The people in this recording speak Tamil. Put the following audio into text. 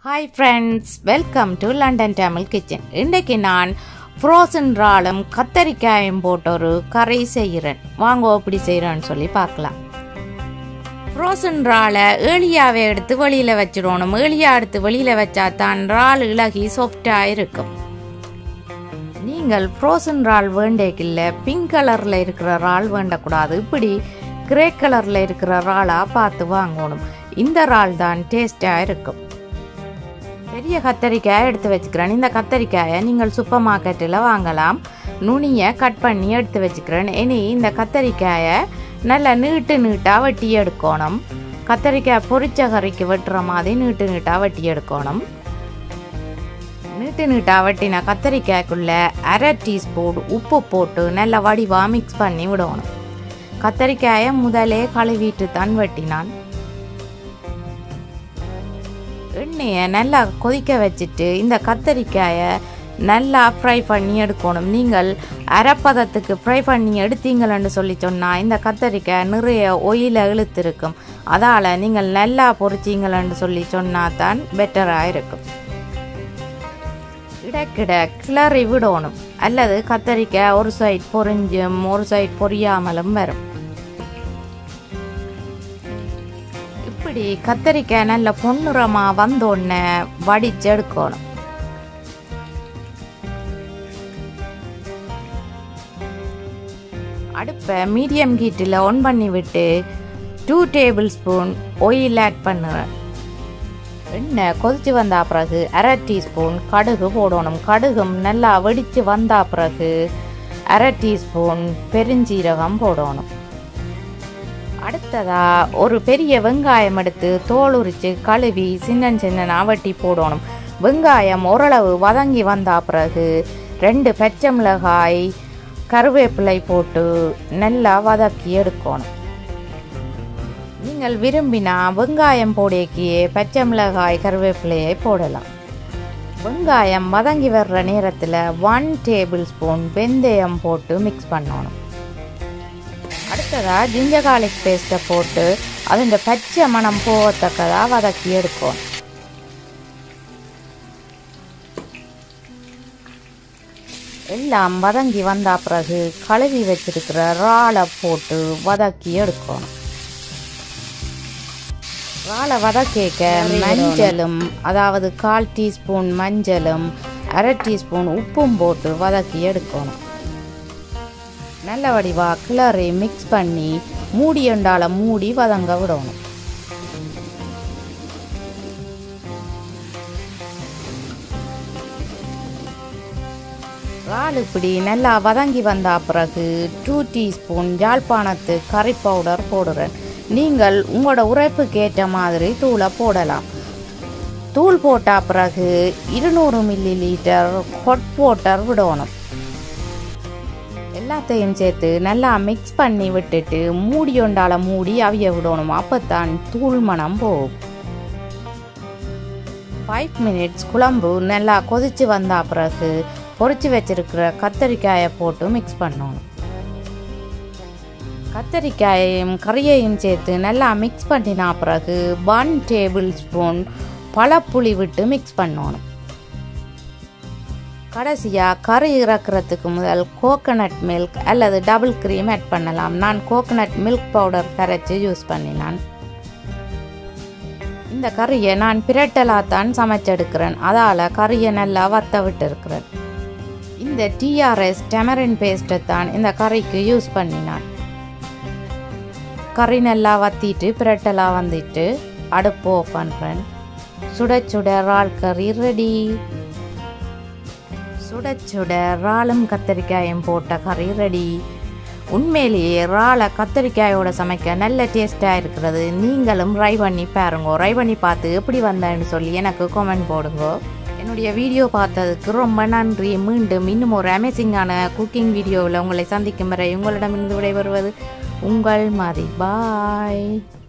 hi friends welcome to London Tamil kitchen இன்றைக்கு நான் ஃப்ரோசன் இறாலும் கத்தரிக்காயும் போட்டு ஒரு கறி செய்கிறேன் வாங்க எப்படி செய்கிறேன்னு சொல்லி பார்க்கலாம் ஃப்ரோசன் இறாலை ஏளியாவை எடுத்து வெளியில் வச்சிடணும் ஏளியா எடுத்து வெளியில் வச்சா தான் இறால் இலகி சாஃப்டாக இருக்கும் நீங்கள் ஃப்ரோசன் இறால் வேண்டேக்கில்ல பிங்க் கலரில் இருக்கிற இறால் வேண்டக்கூடாது இப்படி கிரே கலரில் இருக்கிற இறாலாக பார்த்து வாங்கணும் இந்த இறால் தான் டேஸ்டாக இருக்கும் பெரிய கத்தரிக்காய் எடுத்து வச்சுக்கிறேன் இந்த கத்தரிக்காயை நீங்கள் சூப்பர் மார்க்கெட்டில் வாங்கலாம் நுனியை கட் பண்ணி எடுத்து வச்சுக்கிறேன் இனி இந்த கத்தரிக்காயை நல்லா நீட்டு நீட்டாக வெட்டி எடுக்கணும் கத்தரிக்காய் பொரிச்ச கறிக்கு வெட்டுற மாதிரி நீட்டு நீட்டாக வெட்டி எடுக்கணும் நீட்டு நீட்டாக வெட்டின கத்தரிக்காய்க்குள்ளே அரை டீஸ்பூன் உப்பு போட்டு நல்லா வடிவாக மிக்ஸ் பண்ணி விடணும் கத்தரிக்காயை முதலே கழுவிட்டு தான் வெட்டினான் எண்ணெயை நல்லா கொதிக்க வச்சுட்டு இந்த கத்தரிக்காயை நல்லா ஃப்ரை பண்ணி எடுக்கணும் நீங்கள் அரைப்பதத்துக்கு ஃப்ரை பண்ணி எடுத்தீங்களன்னு சொல்லி சொன்னால் இந்த கத்தரிக்காய் நிறைய ஒயில இழுத்திருக்கும் அதால் நீங்கள் நல்லா பொரிச்சிங்களன்னு சொல்லி சொன்னால் தான் பெட்டராக இருக்கும் இடக்கிட கிளறி விடணும் அல்லது கத்தரிக்காய் ஒரு சைட் பொரிஞ்சும் ஒரு சைட் பொரியாமலும் வரும் இப்படி கத்தரிக்காய் நல்ல பொன்னுரமாக வந்தோடனே வடிச்சு எடுக்கணும் அடுப்பை மீடியம் ஹீட்டில் ஆன் பண்ணி விட்டு two tablespoon oil add பண்ணுறேன் எண்ணெய் கொதிச்சு வந்தா பிறகு அரை டீஸ்பூன் கடுகு போடணும் கடுகும் நல்லா வெடித்து வந்தா பிறகு அரை டீஸ்பூன் பெருஞ்சீரகம் போடணும் அடுத்ததா ஒரு பெரிய வெங்காயம் எடுத்து தோல் உரித்து கழுவி சின்ன சின்ன வெட்டி போடணும் வெங்காயம் ஓரளவு வதங்கி வந்தா பிறகு ரெண்டு பச்சை மிளகாய் கருவேப்பிலை போட்டு நல்லா வதக்கி எடுக்கணும் நீங்கள் விரும்பினா வெங்காயம் போடக்கியே பச்சை மிளகாய் கருவேப்பிலையை போடலாம் வெங்காயம் வதங்கி வர்ற நேரத்தில் ஒன் டேபிள் ஸ்பூன் வெந்தயம் போட்டு மிக்ஸ் பண்ணணும் அடுத்ததாக ஜிஞ்சர் கார்லிக் பேஸ்ட்டை போட்டு அதன் பச்சை மணம் போகத்தக்கதாக வதக்கி எடுக்கும் எல்லாம் வதங்கி வந்த பிறகு கழுவி வச்சிருக்கிற இறாலை போட்டு வதக்கி எடுக்கணும் இறாலை வதக்கேக்க மஞ்சளும் அதாவது கால் டீஸ்பூன் மஞ்சளும் அரை டீஸ்பூன் உப்பும் போட்டு வதக்கி எடுக்கணும் நல்ல வடிவா கிளறி மிக்ஸ் பண்ணி மூடி உண்டால மூடி வதங்க விடணும் இறால் இப்படி நல்லா வதங்கி வந்த பிறகு டூ டீஸ்பூன் யாழ்ப்பாணத்து கறி பவுடர் போடுறேன் நீங்கள் உங்களோட உரைப்புக்கு ஏற்ற மாதிரி தூளை போடலாம் தூள் போட்ட பிறகு இருநூறு மில்லி லிட்டர் ஹொட் வாட்டர் விடணும் எல்லாத்தையும் சேர்த்து நல்லா மிக்ஸ் பண்ணி விட்டுட்டு மூடி ஒண்டால மூடி அவிய விடணும் அப்போத்தான் தூள் மணம் போகும் ஃபைவ் மினிட்ஸ் குழம்பு நல்லா கொதிச்சு வந்த பிறகு பொறிச்சு வச்சிருக்கிற கத்தரிக்காயை போட்டு மிக்ஸ் பண்ணணும் கத்தரிக்காயையும் கறியையும் சேர்த்து நல்லா மிக்ஸ் பண்ணினா பிறகு ஒன் டேபிள் ஸ்பூன் பழப்புளி விட்டு மிக்ஸ் பண்ணணும் கடைசியாக கறி இறக்குறதுக்கு முதல் கோகனட் மில்க் அல்லது டபுள் க்ரீம் ஆட் பண்ணலாம் நான் கோகனட் மில்க் பவுடர் கரைச்சி யூஸ் பண்ணினான் இந்த கறியை நான் பிரட்டலாக தான் சமைச்செடுக்கிறேன் அதால் கறியை நல்லா வத்த விட்டு இருக்கிறேன் இந்த டிஆர்எஸ் டெமரின் பேஸ்ட்டை தான் இந்த கறிக்கு யூஸ் பண்ணினான் கறி நல்லா வத்திட்டு பிரட்டலாக வந்துட்டு அடுப்பு ஆஃப் பண்ணுறேன் சுட சுட இறால் கறி ரெடி சுட சுட இறாலும் கத்தரிக்காயும் போட்ட கறி ரெடி உண்மையிலேயே இறாலை கத்தரிக்காயோட சமைக்க நல்ல டேஸ்ட்டாக இருக்கிறது நீங்களும் ட்ரை பண்ணி பாருங்க ட்ரை பண்ணி பார்த்து எப்படி வந்தேன்னு சொல்லி எனக்கு கமெண்ட் போடுங்க என்னுடைய வீடியோ பார்த்ததுக்கு ரொம்ப நன்றி மீண்டும் இன்னும் ஒரு அமேசிங்கான குக்கிங் வீடியோவில் உங்களை சந்திக்கும் வரை உங்களிடமிருந்து விடைபெறுவது உங்கள் மதி பாய்